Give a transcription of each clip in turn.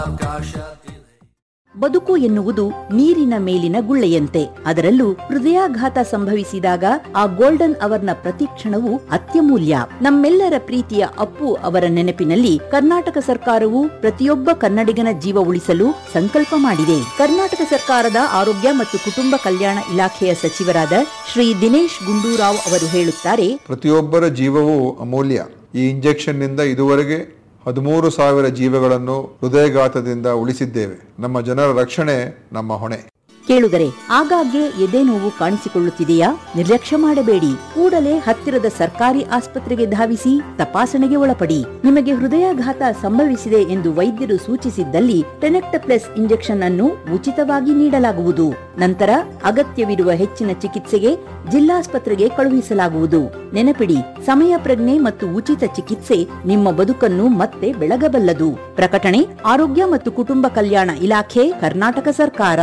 ಬದುಕು ಎನ್ನುವುದು ನೀರಿನ ಮೇಲಿನ ಗುಳ್ಳೆಯಂತೆ ಅದರಲ್ಲೂ ಹೃದಯಾಘಾತ ಸಂಭವಿಸಿದಾಗ ಆ ಗೋಲ್ಡನ್ ಅವರ್ನ ಪ್ರತಿಕ್ಷಣವು ಅತ್ಯಮೂಲ್ಯ ನಮ್ಮೆಲ್ಲರ ಪ್ರೀತಿಯ ಅಪ್ಪು ಅವರ ನೆನಪಿನಲ್ಲಿ ಕರ್ನಾಟಕ ಸರ್ಕಾರವು ಪ್ರತಿಯೊಬ್ಬ ಕನ್ನಡಿಗನ ಜೀವ ಉಳಿಸಲು ಸಂಕಲ್ಪ ಮಾಡಿದೆ ಕರ್ನಾಟಕ ಸರ್ಕಾರದ ಆರೋಗ್ಯ ಮತ್ತು ಕುಟುಂಬ ಕಲ್ಯಾಣ ಇಲಾಖೆಯ ಸಚಿವರಾದ ಶ್ರೀ ದಿನೇಶ್ ಗುಂಡೂರಾವ್ ಅವರು ಹೇಳುತ್ತಾರೆ ಪ್ರತಿಯೊಬ್ಬರ ಜೀವವೂ ಅಮೂಲ್ಯ ಈ ಇಂಜೆಕ್ಷನ್ನಿಂದ ಇದುವರೆಗೆ ಹದಿಮೂರು ಸಾವಿರ ಜೀವಗಳನ್ನು ಹೃದಯಘಾತದಿಂದ ಉಳಿಸಿದ್ದೇವೆ ನಮ್ಮ ಜನರ ರಕ್ಷಣೆ ನಮ್ಮ ಹೊಣೆ ಕೇಳುಗರೆ ಆಗಾಗ್ಗೆ ಎದೆ ನೋವು ಕಾಣಿಸಿಕೊಳ್ಳುತ್ತಿದೆಯಾ ನಿರ್ಲಕ್ಷ್ಯ ಮಾಡಬೇಡಿ ಕೂಡಲೇ ಹತ್ತಿರದ ಸರ್ಕಾರಿ ಆಸ್ಪತ್ರೆಗೆ ಧಾವಿಸಿ ತಪಾಸಣೆಗೆ ಒಳಪಡಿ ನಿಮಗೆ ಹೃದಯಾಘಾತ ಸಂಭವಿಸಿದೆ ಎಂದು ವೈದ್ಯರು ಸೂಚಿಸಿದ್ದಲ್ಲಿ ಟೆನೆಕ್ಟಪ್ಲೆಸ್ ಇಂಜೆಕ್ಷನ್ ಅನ್ನು ಉಚಿತವಾಗಿ ನೀಡಲಾಗುವುದು ನಂತರ ಅಗತ್ಯವಿರುವ ಹೆಚ್ಚಿನ ಚಿಕಿತ್ಸೆಗೆ ಜಿಲ್ಲಾಸ್ಪತ್ರೆಗೆ ಕಳುಹಿಸಲಾಗುವುದು ನೆನಪಿಡಿ ಸಮಯ ಪ್ರಜ್ಞೆ ಮತ್ತು ಉಚಿತ ಚಿಕಿತ್ಸೆ ನಿಮ್ಮ ಬದುಕನ್ನು ಮತ್ತೆ ಬೆಳಗಬಲ್ಲದು ಪ್ರಕಟಣೆ ಆರೋಗ್ಯ ಮತ್ತು ಕುಟುಂಬ ಕಲ್ಯಾಣ ಇಲಾಖೆ ಕರ್ನಾಟಕ ಸರ್ಕಾರ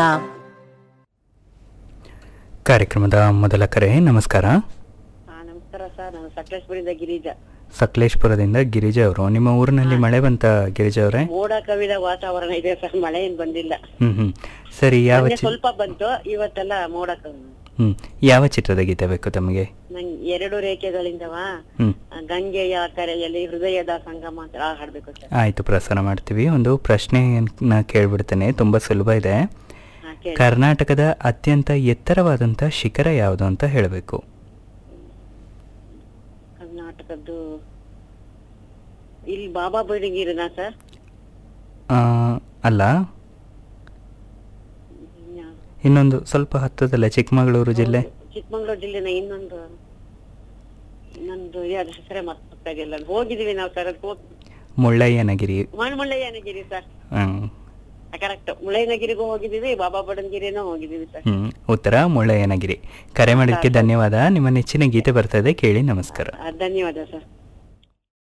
ಕಾರ್ಯಕ್ರಮದ ಮೊದಲ ಕರೆ ನಮಸ್ಕಾರ ಹಾ ನಮಸ್ಕಾರ ಸರ್ ನಾನು ಸಕಲೇಶ್ಪುರದಿಂದ ಗಿರಿಜಾ ಸಕಲೇಶ್ಪುರದಿಂದ ಗಿರಿಜಾ ಅವರು ನಿಮ್ಮ ಊರಿನಲ್ಲಿ ಮಳೆ ಬಂತ ಗಿರಿಜಾ ಅವರೇ ಮೋಡ ಕವಿದ ವಾತಾವರಣ ಇದೆ ಸರ್ ಮಳೆ ಏನ್ ಬಂದಿಲ್ಲ ಹ್ಮ್ ಹ್ಮ್ ಸರಿ ಯಾವ ಮೊನ್ನೆ ಚಿ ಸ್ವಲ್ಪ ಬಂತು ಇವತ್ತೆಲ್ಲ ಮೋಡ ಕವಿ ಹ್ಮ್ ಯಾವ ಚಿತ್ರದ ಗೀತೆ ಬೇಕು ತಮಗೆ ನಂಗೆ ಎರಡು ರೇಖೆಗಳಿಂದವಾ ಹ್ಮ್ ಆ, ಗಂಗೆಯ ಕರೆಯಲ್ಲಿ ಹೃದಯದ ಸಂಗಮ ಅಂತ ಆ ಹಾಡ್ಬೇಕು ಸರ್ ಆಯ್ತು ಪ್ರಸಾರ ಮಾಡ್ತೀವಿ ಒಂದು ಪ್ರಶ್ನೆಯನ್ನ ಕೇಳ್ಬಿಡ್ತೇನೆ ತುಂಬಾ ಸುಲಭ ಇದೆ ಹಾ ಕೇಳಿ ಕರ್ನಾಟಕದ ಅತ್ಯಂತ ಎತ್ತರವಾದಂತ ಶಿಖರ ಯಾವುದು ಅಂತ ಹೇಳಬೇಕು ಕರ್ನಾಟಕದ್ದು ಇಲ್ಲಿ ಬಾಬಾ ಬೈಡಗಿರಿನಾ ಸರ್ ಅಲ್ಲ ಇನ್ಯಾವ್ದು? ಇನ್ನೊಂದು ಸ್ವಲ್ಪ ಹತ್ತದಲ್ಲ ಚಿಕ್ಕಮಗಳೂರು ಜಿಲ್ಲೆ ಚಿಕ್ಕಮಂಗ್ಳೂರು ಜಿಲ್ಲೆನ ಇನ್ನೊಂದು ಇನ್ನೊಂದು ಯಾವ್ದು ಹೆಸರೇ ಮರ್ತಾಗಿಲ್ಲ ಹೋಗಿದೀವಿ ನಾವು ಸರ್ ಅದಕ್ಕೆ ಹೋಗಿ Mullayanagiri Mullayanagiri sir hmm correct ಮುಳ್ಳಯ್ಯನಗಿರಿಗೂ ಹೋಗಿದೀವಿ ಬಾಬಾ ಬಡನ್ಗಿರಿನೂ ಹೋಗಿದೀವಿ ಸರ್ ಹ್ಮ್ ಉತ್ತರ ಮುಳ್ಳಯ್ಯನಗಿರಿ ಕರೆ ಮಾಡಿದ್ದಕ್ಕೆ ಧನ್ಯವಾದ ನಿಮ್ಮ ನೆಚ್ಚಿನ ಗೀತೆ ಬರ್ತಾ ಇದೆ ಕೇಳಿ ನಮಸ್ಕಾರ ಆ, ಧನ್ಯವಾದ ಸರ್